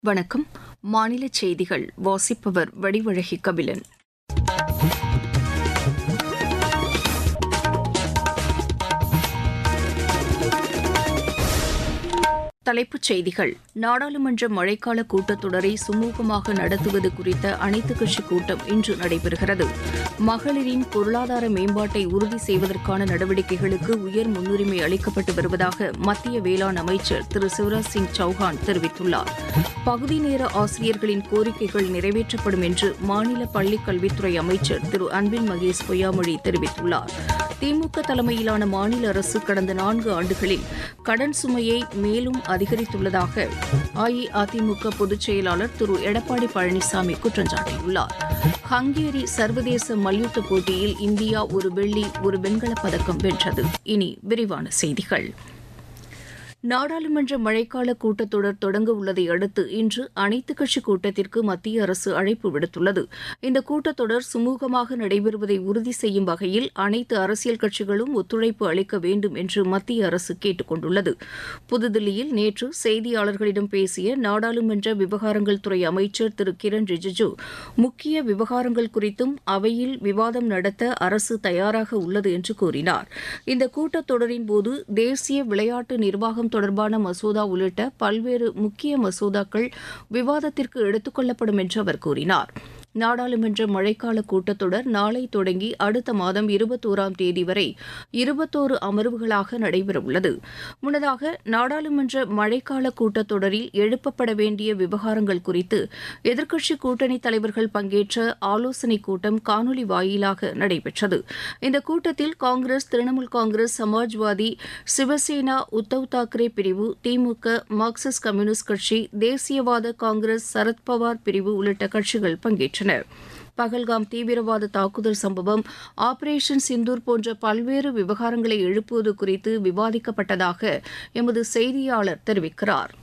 வணக்கம் மாநில செய்திகள் வாசிப்பவர் வடிவழகி கபிலன் தலைப்புச் செய்திகள் நாடாளுமன்ற மழைக்கால கூட்டத்தொடரை சுமூகமாக நடத்துவது குறித்த அனைத்துக் கட்சி கூட்டம் இன்று நடைபெறுகிறது மகளிரின் பொருளாதார மேம்பாட்டை உறுதி செய்வதற்கான நடவடிக்கைகளுக்கு உயர் முன்னுரிமை அளிக்கப்பட்டு வருவதாக மத்திய வேளாண் அமைச்சர் திரு சிவராஜ் சிங் சௌஹான் தெரிவித்துள்ளார் பகுதி நேர ஆசிரியர்களின் கோரிக்கைகள் நிறைவேற்றப்படும் என்று மாநில பள்ளிக் கல்வித்துறை அமைச்சர் திரு அன்பில் மகேஷ் பொய்யாமொழி தெரிவித்துள்ளார் திமுக தலைமையிலான மாநில அரசு கடந்த நான்கு ஆண்டுகளில் கடன் சுமையை மேலும் அதிகரித்துள்ளதாக அஇஅதிமுக பொதுச் செயலாளர் திரு எடப்பாடி பழனிசாமி குற்றம் சாட்டியுள்ளார் ஹங்கேரி சர்வதேச மல்யுத்த போட்டியில் இந்தியா ஒரு வெள்ளி ஒரு வெண்கலப் பதக்கம் வென்றது இனி விரிவான செய்திகள் நாடாளுமன்ற மழைக்கால கூட்டத்தொடர் தொடங்க உள்ளதை அடுத்து இன்று அனைத்துக் கட்சி கூட்டத்திற்கு மத்திய அரசு அழைப்பு விடுத்துள்ளது இந்த கூட்டத்தொடர் சுமூகமாக நடைபெறுவதை உறுதி செய்யும் வகையில் அனைத்து அரசியல் கட்சிகளும் ஒத்துழைப்பு அளிக்க வேண்டும் என்று மத்திய அரசு கேட்டுக் கொண்டுள்ளது புதுதில்லியில் நேற்று செய்தியாளர்களிடம் பேசிய நாடாளுமன்ற விவகாரங்கள் துறை அமைச்சர் திரு கிரண் ரிஜிஜு முக்கிய விவகாரங்கள் குறித்தும் அவையில் விவாதம் நடத்த அரசு தயாராக உள்ளது என்று கூறினார் இந்த கூட்டத்தொடரின் போது தேசிய விளையாட்டு நிர்வாகம் தொடர்பான மசோதா உள்ளிட்ட பல்வேறு முக்கிய மசோதாக்கள் விவாதத்திற்கு எடுத்துக் கொள்ளப்படும் என்று அவர் கூறினார் நாடாளுமன்ற மழைக்கால கூட்டத்தொடர் நாளை தொடங்கி அடுத்த மாதம் இருபத்தோராம் தேதி வரை இருபத்தோரு அமர்வுகளாக நடைபெறவுள்ளது முன்னதாக நாடாளுமன்ற மழைக்கால கூட்டத்தொடரில் எழுப்பப்பட வேண்டிய விவகாரங்கள் குறித்து எதிர்க்கட்சி கூட்டணி தலைவர்கள் பங்கேற்ற ஆலோசனைக் கூட்டம் காணொலி வாயிலாக நடைபெற்றது இந்த கூட்டத்தில் காங்கிரஸ் திரிணாமுல் காங்கிரஸ் சமாஜ்வாதி சிவசேனா உத்தவ் தாக்கரே பிரிவு திமுக மார்க்சிஸ்ட் கம்யூனிஸ்ட் கட்சி தேசியவாத காங்கிரஸ் சரத்பவார் பிரிவு உள்ளிட்ட கட்சிகள் பங்கேற்றன பகல்காம் தீவிரவாத தாக்குதல் சம்பவம் ஆபரேஷன் சிந்தூர் போன்ற பல்வேறு விவகாரங்களை எழுப்புவது குறித்து விவாதிக்கப்பட்டதாக எமது செய்தியாளர் தெரிவிக்கிறார்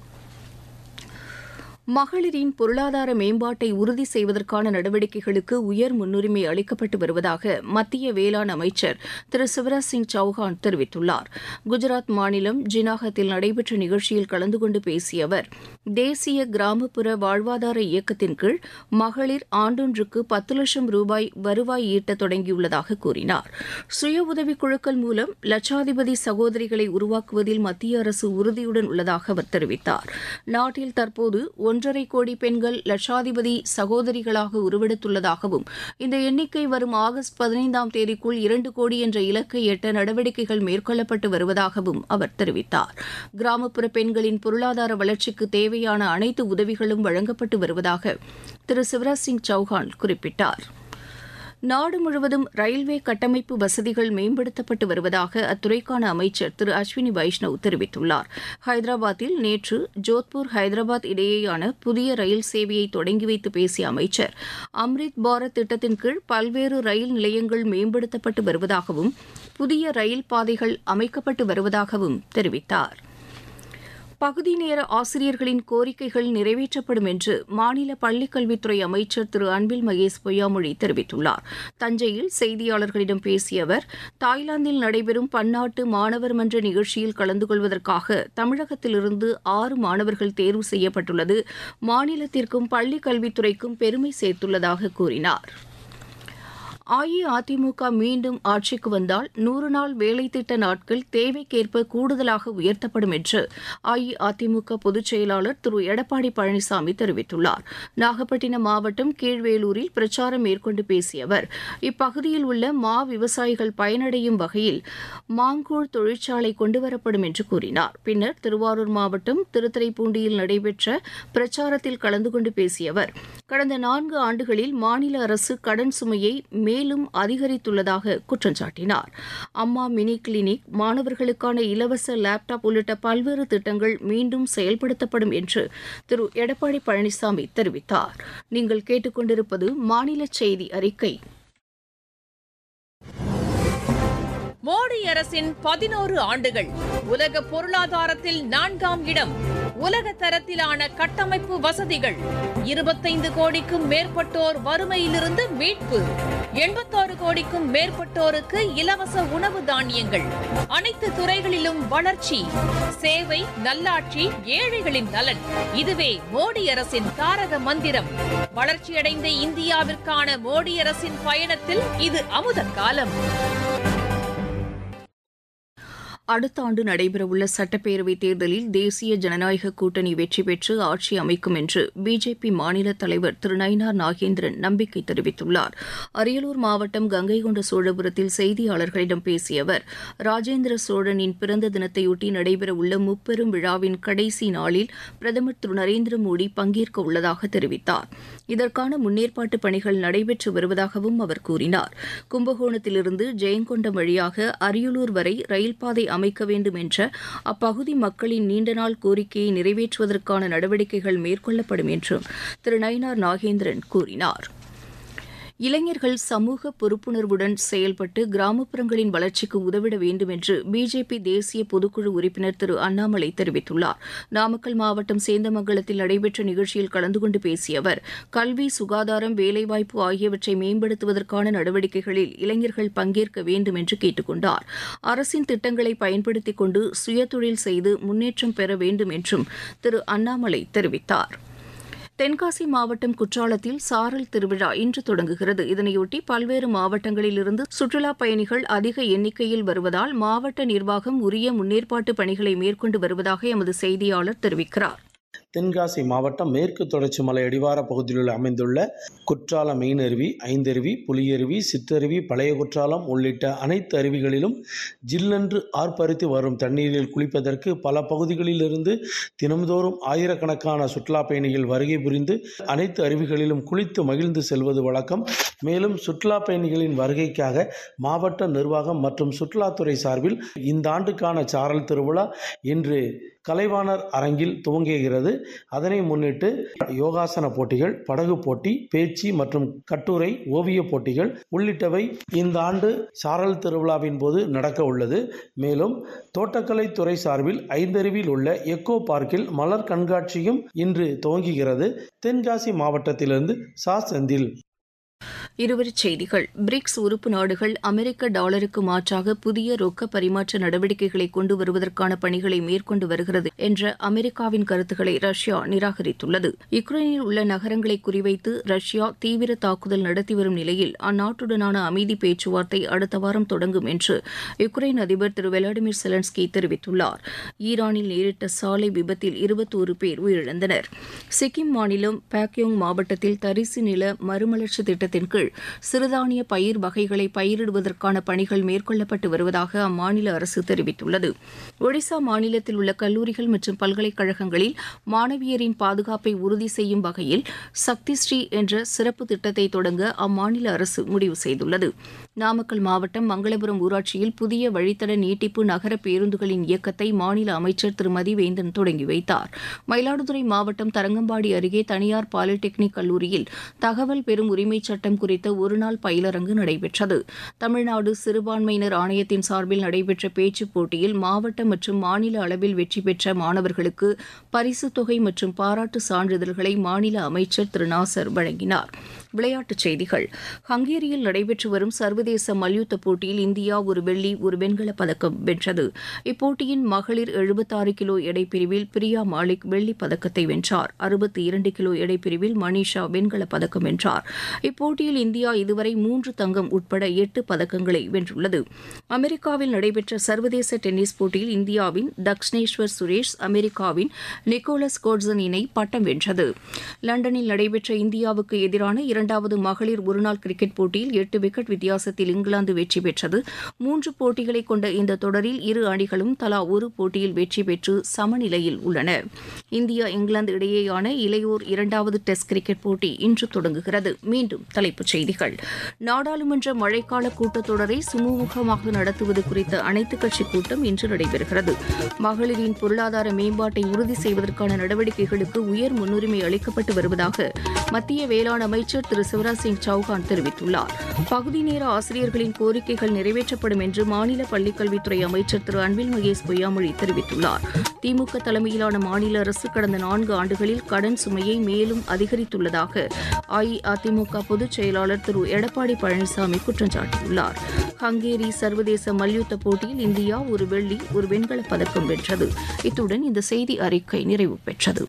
மகளிரின் பொருளாதார மேம்பாட்டை உறுதி செய்வதற்கான நடவடிக்கைகளுக்கு உயர் முன்னுரிமை அளிக்கப்பட்டு வருவதாக மத்திய வேளாண் அமைச்சர் திரு சிவராஜ் சிங் சௌஹான் தெரிவித்துள்ளார் குஜராத் மாநிலம் ஜினாகத்தில் நடைபெற்ற நிகழ்ச்சியில் கலந்து கொண்டு பேசிய அவர் தேசிய கிராமப்புற வாழ்வாதார இயக்கத்தின் கீழ் மகளிர் ஆண்டொன்றுக்கு பத்து லட்சம் ரூபாய் வருவாய் ஈட்ட தொடங்கியுள்ளதாக கூறினார் சுய உதவிக் குழுக்கள் மூலம் லட்சாதிபதி சகோதரிகளை உருவாக்குவதில் மத்திய அரசு உறுதியுடன் உள்ளதாக அவர் தெரிவித்தார் நாட்டில் தற்போது ஒன்றரை கோடி பெண்கள் லட்சாதிபதி சகோதரிகளாக உருவெடுத்துள்ளதாகவும் இந்த எண்ணிக்கை வரும் ஆகஸ்ட் பதினைந்தாம் தேதிக்குள் இரண்டு கோடி என்ற இலக்கை எட்ட நடவடிக்கைகள் மேற்கொள்ளப்பட்டு வருவதாகவும் அவர் தெரிவித்தார் கிராமப்புற பெண்களின் பொருளாதார வளர்ச்சிக்கு தேவையான அனைத்து உதவிகளும் வழங்கப்பட்டு வருவதாக திரு சிவராஜ் சிங் சௌஹான் குறிப்பிட்டார் நாடு முழுவதும் ரயில்வே கட்டமைப்பு வசதிகள் மேம்படுத்தப்பட்டு வருவதாக அத்துறைக்கான அமைச்சர் திரு அஸ்வினி வைஷ்ணவ் தெரிவித்துள்ளார் ஹைதராபாத்தில் நேற்று ஜோத்பூர் ஹைதராபாத் இடையேயான புதிய ரயில் சேவையை தொடங்கி வைத்து பேசிய அமைச்சர் அம்ரித் பாரத் திட்டத்தின் கீழ் பல்வேறு ரயில் நிலையங்கள் மேம்படுத்தப்பட்டு வருவதாகவும் புதிய ரயில் பாதைகள் அமைக்கப்பட்டு வருவதாகவும் தெரிவித்தார் பகுதி நேர ஆசிரியர்களின் கோரிக்கைகள் நிறைவேற்றப்படும் என்று மாநில பள்ளிக்கல்வித்துறை அமைச்சர் திரு அன்பில் மகேஷ் பொய்யாமொழி தெரிவித்துள்ளார் தஞ்சையில் செய்தியாளர்களிடம் பேசிய அவர் தாய்லாந்தில் நடைபெறும் பன்னாட்டு மாணவர் மன்ற நிகழ்ச்சியில் கலந்து கொள்வதற்காக தமிழகத்திலிருந்து ஆறு மாணவர்கள் தேர்வு செய்யப்பட்டுள்ளது மாநிலத்திற்கும் பள்ளிக் கல்வித்துறைக்கும் பெருமை சேர்த்துள்ளதாக கூறினார் அஇஅதிமுக மீண்டும் ஆட்சிக்கு வந்தால் நூறு நாள் வேலை திட்ட நாட்கள் தேவைக்கேற்ப கூடுதலாக உயர்த்தப்படும் என்று அஇஅதிமுக பொதுச் செயலாளர் திரு எடப்பாடி பழனிசாமி தெரிவித்துள்ளார் நாகப்பட்டினம் மாவட்டம் கீழ்வேலூரில் பிரச்சாரம் மேற்கொண்டு பேசிய அவர் இப்பகுதியில் உள்ள மா விவசாயிகள் பயனடையும் வகையில் மாங்கூழ் தொழிற்சாலை கொண்டுவரப்படும் என்று கூறினார் பின்னர் திருவாரூர் மாவட்டம் திருத்துறைப்பூண்டியில் நடைபெற்ற பிரச்சாரத்தில் கலந்து கொண்டு பேசிய அவர் கடந்த நான்கு ஆண்டுகளில் மாநில அரசு கடன் சுமையை மேலும் அதிகரித்துள்ளதாக குற்றம் சாட்டினார் அம்மா மினி கிளினிக் மாணவர்களுக்கான இலவச லேப்டாப் உள்ளிட்ட பல்வேறு திட்டங்கள் மீண்டும் செயல்படுத்தப்படும் என்று திரு எடப்பாடி பழனிசாமி தெரிவித்தார் நீங்கள் கேட்டுக்கொண்டிருப்பது மாநில செய்தி அறிக்கை மோடி அரசின் பதினோரு ஆண்டுகள் உலக பொருளாதாரத்தில் நான்காம் இடம் உலக தரத்திலான கட்டமைப்பு வசதிகள் இருபத்தைந்து கோடிக்கும் மேற்பட்டோர் வறுமையிலிருந்து மீட்பு எண்பத்தாறு கோடிக்கும் மேற்பட்டோருக்கு இலவச உணவு தானியங்கள் அனைத்து துறைகளிலும் வளர்ச்சி சேவை நல்லாட்சி ஏழைகளின் நலன் இதுவே மோடி அரசின் தாரக மந்திரம் வளர்ச்சியடைந்த இந்தியாவிற்கான மோடி அரசின் பயணத்தில் இது அமுத காலம் அடுத்த ஆண்டு நடைபெறவுள்ள சட்டப்பேரவைத் தேர்தலில் தேசிய ஜனநாயக கூட்டணி வெற்றி பெற்று ஆட்சி அமைக்கும் என்று பிஜேபி மாநில தலைவர் திரு நயினார் நாகேந்திரன் நம்பிக்கை தெரிவித்துள்ளார் அரியலூர் மாவட்டம் கங்கை கொண்ட சோழபுரத்தில் செய்தியாளர்களிடம் பேசிய அவர் ராஜேந்திர சோழனின் பிறந்த தினத்தையொட்டி நடைபெறவுள்ள முப்பெரும் விழாவின் கடைசி நாளில் பிரதமர் திரு நரேந்திர மோடி பங்கேற்க உள்ளதாக தெரிவித்தார் இதற்கான முன்னேற்பாட்டு பணிகள் நடைபெற்று வருவதாகவும் அவர் கூறினார் கும்பகோணத்திலிருந்து ஜெயங்கொண்டம் வழியாக அரியலூர் வரை ரயில் பாதை அமைக்க வேண்டும் என்ற அப்பகுதி மக்களின் நீண்டநாள் கோரிக்கையை நிறைவேற்றுவதற்கான நடவடிக்கைகள் மேற்கொள்ளப்படும் என்றும் திரு நயினார் நாகேந்திரன் கூறினார் இளைஞர்கள் சமூக பொறுப்புணர்வுடன் செயல்பட்டு கிராமப்புறங்களின் வளர்ச்சிக்கு உதவிட வேண்டும் என்று பிஜேபி தேசிய பொதுக்குழு உறுப்பினர் திரு அண்ணாமலை தெரிவித்துள்ளார் நாமக்கல் மாவட்டம் சேந்தமங்கலத்தில் நடைபெற்ற நிகழ்ச்சியில் கலந்து கொண்டு பேசிய அவர் கல்வி சுகாதாரம் வேலைவாய்ப்பு ஆகியவற்றை மேம்படுத்துவதற்கான நடவடிக்கைகளில் இளைஞர்கள் பங்கேற்க வேண்டும் என்று கேட்டுக் கொண்டார் அரசின் திட்டங்களை பயன்படுத்திக் கொண்டு சுயதொழில் செய்து முன்னேற்றம் பெற வேண்டும் என்றும் திரு அண்ணாமலை தெரிவித்தார் தென்காசி மாவட்டம் குற்றாலத்தில் சாரல் திருவிழா இன்று தொடங்குகிறது இதனையொட்டி பல்வேறு மாவட்டங்களிலிருந்து சுற்றுலாப் பயணிகள் அதிக எண்ணிக்கையில் வருவதால் மாவட்ட நிர்வாகம் உரிய முன்னேற்பாட்டு பணிகளை மேற்கொண்டு வருவதாக எமது செய்தியாளர் தெரிவிக்கிறார் தென்காசி மாவட்டம் மேற்கு தொடர்ச்சி மலை அடிவார பகுதியில் அமைந்துள்ள குற்றால மெயினருவி ஐந்தருவி புலியருவி சிற்றருவி பழைய குற்றாலம் உள்ளிட்ட அனைத்து அருவிகளிலும் ஜில்லென்று ஆர்ப்பரித்து வரும் தண்ணீரில் குளிப்பதற்கு பல பகுதிகளிலிருந்து தினம்தோறும் ஆயிரக்கணக்கான சுற்றுலா பயணிகள் வருகை புரிந்து அனைத்து அருவிகளிலும் குளித்து மகிழ்ந்து செல்வது வழக்கம் மேலும் சுற்றுலா பயணிகளின் வருகைக்காக மாவட்ட நிர்வாகம் மற்றும் சுற்றுலாத்துறை சார்பில் இந்த ஆண்டுக்கான சாரல் திருவிழா இன்று கலைவாணர் அரங்கில் துவங்குகிறது அதனை முன்னிட்டு யோகாசன போட்டிகள் படகு போட்டி பேச்சு மற்றும் கட்டுரை ஓவிய போட்டிகள் உள்ளிட்டவை இந்த ஆண்டு சாரல் திருவிழாவின் போது நடக்க உள்ளது மேலும் தோட்டக்கலை துறை சார்பில் ஐந்தருவில் உள்ள எக்கோ பார்க்கில் மலர் கண்காட்சியும் இன்று துவங்குகிறது தென்காசி மாவட்டத்திலிருந்து சா செந்தில் இருவரிச் செய்திகள் பிரிக்ஸ் உறுப்பு நாடுகள் அமெரிக்க டாலருக்கு மாற்றாக புதிய ரொக்க பரிமாற்ற நடவடிக்கைகளை கொண்டு வருவதற்கான பணிகளை மேற்கொண்டு வருகிறது என்ற அமெரிக்காவின் கருத்துக்களை ரஷ்யா நிராகரித்துள்ளது யுக்ரைனில் உள்ள நகரங்களை குறிவைத்து ரஷ்யா தீவிர தாக்குதல் நடத்தி வரும் நிலையில் அந்நாட்டுடனான அமைதி பேச்சுவார்த்தை அடுத்த வாரம் தொடங்கும் என்று யுக்ரைன் அதிபர் திரு வெலாடிமிர் செலன்ஸ்கி தெரிவித்துள்ளார் ஈரானில் நேரிட்ட சாலை விபத்தில் இருபத்தோரு பேர் உயிரிழந்தனர் சிக்கிம் மாநிலம் பாக்யோங் மாவட்டத்தில் தரிசு நில மறுமலர்ச்சி திட்டத்தின் கீழ் சிறுதானிய பயிர் வகைகளை பயிரிடுவதற்கான பணிகள் மேற்கொள்ளப்பட்டு வருவதாக அம்மாநில அரசு தெரிவித்துள்ளது ஒடிசா மாநிலத்தில் உள்ள கல்லூரிகள் மற்றும் பல்கலைக்கழகங்களில் மாணவியரின் பாதுகாப்பை உறுதி செய்யும் வகையில் சக்தி ஸ்ரீ என்ற சிறப்பு திட்டத்தை தொடங்க அம்மாநில அரசு முடிவு செய்துள்ளது நாமக்கல் மாவட்டம் மங்களபுரம் ஊராட்சியில் புதிய வழித்தட நீட்டிப்பு நகர பேருந்துகளின் இயக்கத்தை மாநில அமைச்சர் திரு மதிவேந்தன் தொடங்கி வைத்தார் மயிலாடுதுறை மாவட்டம் தரங்கம்பாடி அருகே தனியார் பாலிடெக்னிக் கல்லூரியில் தகவல் பெறும் உரிமைச் சட்டம் குறித்த ஒருநாள் பயிலரங்கு நடைபெற்றது தமிழ்நாடு சிறுபான்மையினர் ஆணையத்தின் சார்பில் நடைபெற்ற பேச்சுப் போட்டியில் மாவட்ட மற்றும் மாநில அளவில் வெற்றி பெற்ற மாணவர்களுக்கு பரிசுத் தொகை மற்றும் பாராட்டு சான்றிதழ்களை மாநில அமைச்சர் திரு நாசர் வழங்கினார் விளையாட்டுச் செய்திகள் ஹங்கேரியில் நடைபெற்று வரும் சர்வதேச மல்யுத்த போட்டியில் இந்தியா ஒரு வெள்ளி ஒரு வெண்கலப் பதக்கம் வென்றது இப்போட்டியின் மகளிர் எழுபத்தாறு கிலோ எடைப்பிரிவில் பிரியா மாலிக் வெள்ளிப் பதக்கத்தை வென்றார் அறுபத்தி இரண்டு கிலோ எடைப்பிரிவில் மனிஷா வெண்கலப் பதக்கம் வென்றார் இப்போட்டியில் இந்தியா இதுவரை மூன்று தங்கம் உட்பட எட்டு பதக்கங்களை வென்றுள்ளது அமெரிக்காவில் நடைபெற்ற சர்வதேச டென்னிஸ் போட்டியில் இந்தியாவின் தக்ஷ்னேஸ்வர் சுரேஷ் அமெரிக்காவின் நிக்கோலஸ் கோட்சன் இணை பட்டம் வென்றது லண்டனில் நடைபெற்ற இந்தியாவுக்கு எதிரான இரண்டாவது மகளிர் ஒருநாள் கிரிக்கெட் போட்டியில் எட்டு விக்கெட் வித்தியாசத்தில் இங்கிலாந்து வெற்றி பெற்றது மூன்று போட்டிகளை கொண்ட இந்த தொடரில் இரு அணிகளும் தலா ஒரு போட்டியில் வெற்றி பெற்று சமநிலையில் உள்ளன இந்தியா இங்கிலாந்து இடையேயான இளையோர் இரண்டாவது டெஸ்ட் கிரிக்கெட் போட்டி இன்று தொடங்குகிறது மீண்டும் தலைப்புச் செய்திகள் நாடாளுமன்ற மழைக்கால கூட்டத்தொடரை சுமூகமாக நடத்துவது குறித்த அனைத்துக் கட்சி கூட்டம் இன்று நடைபெறுகிறது மகளிரின் பொருளாதார மேம்பாட்டை உறுதி செய்வதற்கான நடவடிக்கைகளுக்கு உயர் முன்னுரிமை அளிக்கப்பட்டு வருவதாக மத்திய வேளாண் அமைச்சர் திரு சிவராஜ் சிங் சௌஹான் தெரிவித்துள்ளார் பகுதி நேர ஆசிரியர்களின் கோரிக்கைகள் நிறைவேற்றப்படும் என்று மாநில பள்ளிக்கல்வித்துறை அமைச்சர் திரு அன்பில் மகேஷ் பொய்யாமொழி தெரிவித்துள்ளார் திமுக தலைமையிலான மாநில அரசு கடந்த நான்கு ஆண்டுகளில் கடன் சுமையை மேலும் அதிகரித்துள்ளதாக அஇஅதிமுக பொதுச் செயலாளர் திரு எடப்பாடி பழனிசாமி குற்றம் சாட்டியுள்ளார் ஹங்கேரி சர்வதேச மல்யுத்த போட்டியில் இந்தியா ஒரு வெள்ளி ஒரு வெண்கலப் பதக்கம் வென்றது இத்துடன் இந்த செய்தி அறிக்கை நிறைவு பெற்றது